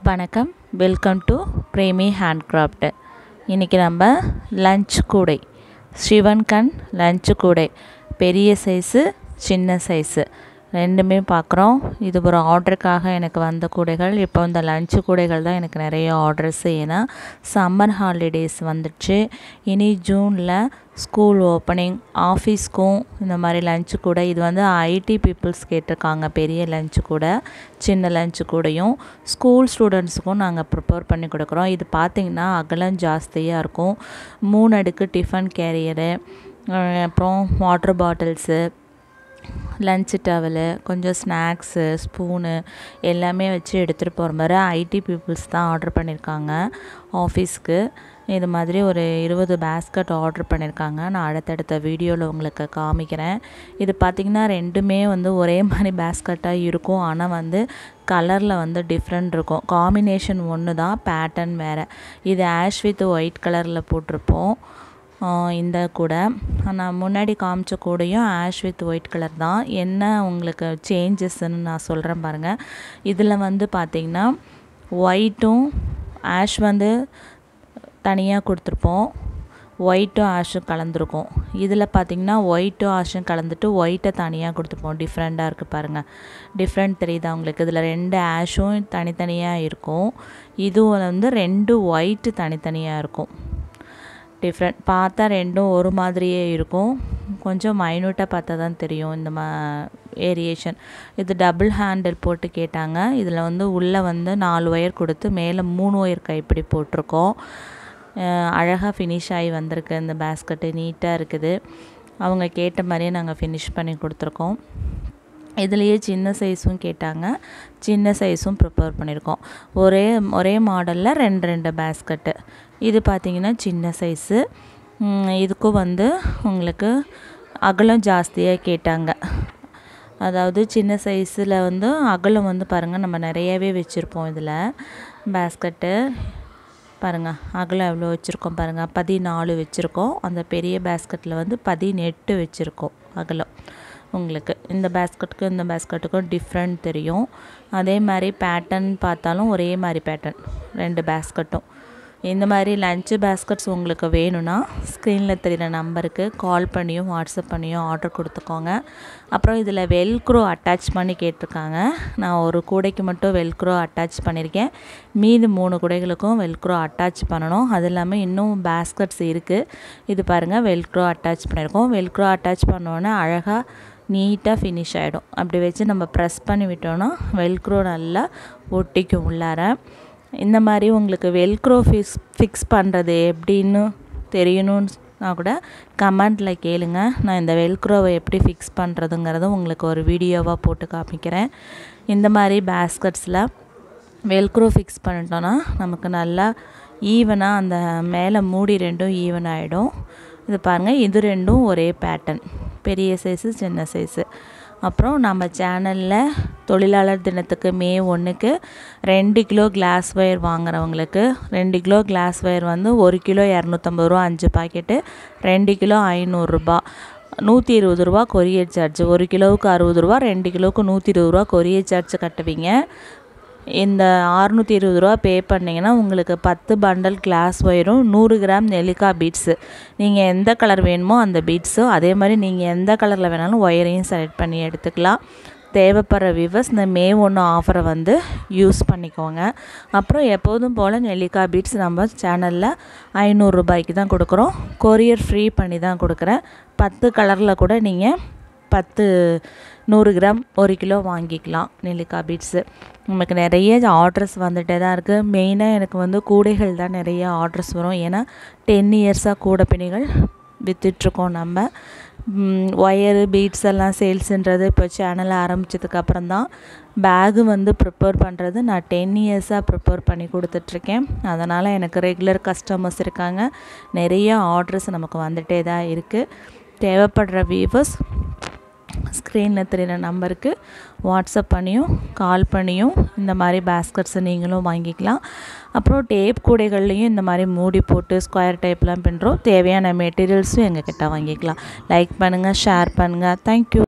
வணக்கம் welcome to Premi handcraft இன்றைக்கி நம்ம லஞ்ச் கூடை சிவன் கண் லஞ்ச் கூடை பெரிய சைஸு சின்ன சைஸு ரெண்டுமே பார்க்குறோம் இது ஒரு ஆர்டருக்காக எனக்கு வந்த கூடைகள் இப்போ இந்த லஞ்சு கூடைகள் தான் எனக்கு நிறைய ஆர்டர்ஸ் ஏன்னா சம்மர் ஹாலிடேஸ் வந்துடுச்சு இனி ஜூனில் ஸ்கூல் ஓப்பனிங் ஆஃபீஸ்க்கும் இந்த மாதிரி லஞ்சு கூட இது வந்து ஐடி பீப்புள்ஸ் கேட்டிருக்காங்க பெரிய லஞ்சு கூட சின்ன லஞ்சு கூடையும் ஸ்கூல் ஸ்டூடெண்ட்ஸுக்கும் நாங்கள் ப்ரிப்பேர் பண்ணி கொடுக்குறோம் இது பார்த்திங்கன்னா அகலம் ஜாஸ்தியாக இருக்கும் மூணு அடுக்கு டிஃபன் கேரியரு அப்புறம் வாட்டர் பாட்டில்ஸு லன்ச்சு டவலு கொஞ்சம் ஸ்நாக்ஸு ஸ்பூனு எல்லாமே வச்சு எடுத்துகிட்டு போகிற மாதிரி ஐடி பீப்புள்ஸ் தான் ஆர்டர் பண்ணியிருக்காங்க ஆஃபீஸ்க்கு இது மாதிரி ஒரு இருபது பேஸ்கட் ஆர்டர் பண்ணியிருக்காங்க நான் அடுத்தடுத்த வீடியோவில் உங்களுக்கு காமிக்கிறேன் இது பார்த்திங்கன்னா ரெண்டுமே வந்து ஒரே மாதிரி பேஸ்கட்டாக இருக்கும் ஆனால் வந்து கலரில் வந்து டிஃப்ரெண்ட் இருக்கும் காம்பினேஷன் ஒன்று தான் பேட்டர்ன் வேறு இது ஆஷ் வித் ஒயிட் கலரில் போட்டிருப்போம் இந்த கூடை நான் முன்னாடி காமிச்ச கூடையும் ஆஷ் வித் ஒயிட் கலர் தான் என்ன உங்களுக்கு சேஞ்சஸ்ன்னு நான் சொல்கிறேன் பாருங்கள் இதில் வந்து பார்த்திங்கன்னா ஒயிட்டும் ஆஷ் வந்து தனியாக கொடுத்துருப்போம் ஒயிட்டும் ஆஷும் கலந்துருக்கும் இதில் பார்த்திங்கன்னா ஒயிட்டும் ஆஷும் கலந்துட்டு ஒயிட்டை தனியாக கொடுத்துருப்போம் டிஃப்ரெண்ட்டாக இருக்குது பாருங்கள் டிஃப்ரெண்ட் தெரியுதா உங்களுக்கு இதில் ரெண்டு ஆஷும் தனித்தனியாக இருக்கும் இதுவும் வந்து ரெண்டு ஒயிட்டு தனித்தனியாக இருக்கும் டிஃப்ரெண்ட் பார்த்தா ரெண்டும் ஒரு மாதிரியே இருக்கும் கொஞ்சம் மைனூட்டாக பார்த்தா தான் தெரியும் இந்த மா ஏரியேஷன் இது டபுள் ஹேண்டில் போட்டு கேட்டாங்க இதில் வந்து உள்ளே வந்து நாலு ஒயர் கொடுத்து மேலே மூணு ஒயர் கைப்பிடி போட்டிருக்கோம் அழகாக ஃபினிஷ் ஆகி வந்திருக்கு இந்த பேஸ்கட்டு நீட்டாக இருக்குது அவங்க கேட்ட மாதிரியே நாங்கள் ஃபினிஷ் பண்ணி கொடுத்துருக்கோம் இதுலேயே சின்ன சைஸும் கேட்டாங்க சின்ன சைஸும் ப்ரிப்பேர் பண்ணியிருக்கோம் ஒரே ஒரே மாடலில் ரெண்டு ரெண்டு பேஸ்கட்டு இது பார்த்திங்கன்னா சின்ன சைஸு இதுக்கும் வந்து உங்களுக்கு அகலம் ஜாஸ்தியாக கேட்டாங்க அதாவது சின்ன சைஸில் வந்து அகலம் வந்து பாருங்கள் நம்ம நிறையவே வச்சுருப்போம் இதில் பேஸ்கட்டு பாருங்கள் அகலம் எவ்வளோ வச்சுருக்கோம் பாருங்கள் பதினாலு வச்சுருக்கோம் அந்த பெரிய பேஸ்கெட்டில் வந்து பதினெட்டு வச்சுருக்கோம் அகலம் உங்களுக்கு இந்த பேஸ்கெட்டுக்கும் இந்த பேஸ்கெட்டுக்கும் டிஃப்ரெண்ட் தெரியும் அதே மாதிரி பேட்டர்ன் பார்த்தாலும் ஒரே மாதிரி பேட்டர்ன் ரெண்டு பேஸ்கெட்டும் இந்த மாதிரி லஞ்சு பேஸ்கெட்ஸ் உங்களுக்கு வேணும்னா ஸ்க்ரீனில் தெரிகிற நம்பருக்கு கால் பண்ணியும் வாட்ஸ்அப் பண்ணியும் ஆர்டர் கொடுத்துக்கோங்க அப்புறம் இதில் வெல்க்ரோ அட்டாச் பண்ணி கேட்டிருக்காங்க நான் ஒரு கூடைக்கு மட்டும் வெல்க்ரோ அட்டாச் பண்ணியிருக்கேன் மீது மூணு கூடைகளுக்கும் வெல்க்ரோ அட்டாச் பண்ணணும் அது இல்லாமல் இன்னும் பேஸ்கெட்ஸ் இருக்குது இது பாருங்கள் வெல்க்ரோ அட்டாச் பண்ணியிருக்கோம் வெல்க்ரோ அட்டாச் பண்ணோன்னே அழகாக நீட்டாக ஃபினிஷ் ஆகிடும் அப்படி வச்சு நம்ம ப்ரெஸ் பண்ணி விட்டோன்னா வெல்க்ரோ நல்லா ஒட்டிக்கும் உள்ளார இந்த மாதிரி உங்களுக்கு வெல்க்ரோ ஃபிக்ஸ் ஃபிக்ஸ் பண்ணுறது எப்படின்னு தெரியணும்னா கூட கமெண்டில் கேளுங்க நான் இந்த வெல்க்ரோவை எப்படி ஃபிக்ஸ் பண்ணுறதுங்கிறதும் உங்களுக்கு ஒரு வீடியோவாக போட்டு காமிக்கிறேன் இந்த மாதிரி பேஸ்கட்ஸில் வெல்க்ரோ ஃபிக்ஸ் பண்ணிட்டோன்னா நமக்கு நல்லா ஈவனாக அந்த மேலே மூடி ரெண்டும் ஈவன் ஆகிடும் இது பாருங்கள் இது ரெண்டும் ஒரே பேட்டர்ன் பெரிய சைஸு சின்ன சைஸு அப்புறம் நம்ம சேனலில் தொழிலாளர் தினத்துக்கு மே ஒன்றுக்கு ரெண்டு கிலோ கிளாஸ் ஒயர் வாங்குறவங்களுக்கு ரெண்டு கிலோ கிளாஸ் ஒயர் வந்து ஒரு கிலோ இரநூத்தம்பது ரூபா அஞ்சு பாக்கெட்டு ரெண்டு கிலோ ஐநூறுரூபா நூற்றி இருபது ரூபா கொரியர் சார்ஜ் ஒரு கிலோவுக்கு அறுபது ரூபா ரெண்டு கிலோவுக்கு நூற்றி இருபது ரூபா கொரியர் சார்ஜ் கட்டுவீங்க இந்த அறுநூற்றி இருபது ரூபா பே பண்ணிங்கன்னா உங்களுக்கு பத்து பண்டல் கிளாஸ் ஒயரும் நூறு கிராம் நெல்லிக்காய் பீட்ஸு நீங்கள் எந்த கலர் வேணுமோ அந்த பீட்ஸு அதே மாதிரி நீங்கள் எந்த கலரில் வேணாலும் ஒயரையும் செலக்ட் பண்ணி எடுத்துக்கலாம் தேவைப்படுற வியூவர்ஸ் இந்த மே ஒன்று ஆஃபரை வந்து யூஸ் பண்ணிக்கோங்க அப்புறம் எப்போதும் போல் நெல்லிக்காய் பீட்ஸ் நம்ம சேனலில் ஐநூறுரூபாய்க்கு தான் கொடுக்குறோம் கொரியர் ஃப்ரீ பண்ணி தான் கொடுக்குறேன் பத்து கலரில் கூட நீங்கள் பத்து நூறு கிராம் ஒரு கிலோ வாங்கிக்கலாம் நெல்லிக்காய் பீட்ஸு நமக்கு நிறைய ஆர்டர்ஸ் வந்துகிட்டே தான் இருக்குது மெயினாக எனக்கு வந்து கூடைகள் தான் நிறைய ஆர்டர்ஸ் வரும் ஏன்னா டென் இயர்ஸாக கூடை பிணிகள் விற்றுட்ருக்கோம் நம்ம ஒயரு பீட்ஸ் எல்லாம் சேல்ஸுன்றது இப்போ சேனல் ஆரம்பித்ததுக்கப்புறம் தான் பேகு வந்து ப்ரிப்பேர் பண்ணுறது நான் டென் இயர்ஸாக ப்ரிப்பேர் பண்ணி கொடுத்துட்ருக்கேன் அதனால் எனக்கு ரெகுலர் கஸ்டமர்ஸ் இருக்காங்க நிறைய ஆர்டர்ஸ் நமக்கு வந்துகிட்டே தான் இருக்குது தேவைப்படுற வியூவர்ஸ் ஸ்க்ரீனில் தெரிகிற நம்பருக்கு வாட்ஸ்அப் பண்ணியும் கால் பண்ணியும் இந்த மாதிரி பேஸ்கட்ஸை நீங்களும் வாங்கிக்கலாம் அப்புறம் டேப் கூடைகள்லேயும் இந்த மாதிரி மூடி போட்டு ஸ்கொயர் டைப்லாம் பண்ணுறோம் தேவையான மெட்டீரியல்ஸும் எங்கள் கிட்ட வாங்கிக்கலாம் லைக் பண்ணுங்கள் ஷேர் பண்ணுங்கள் தேங்க்யூ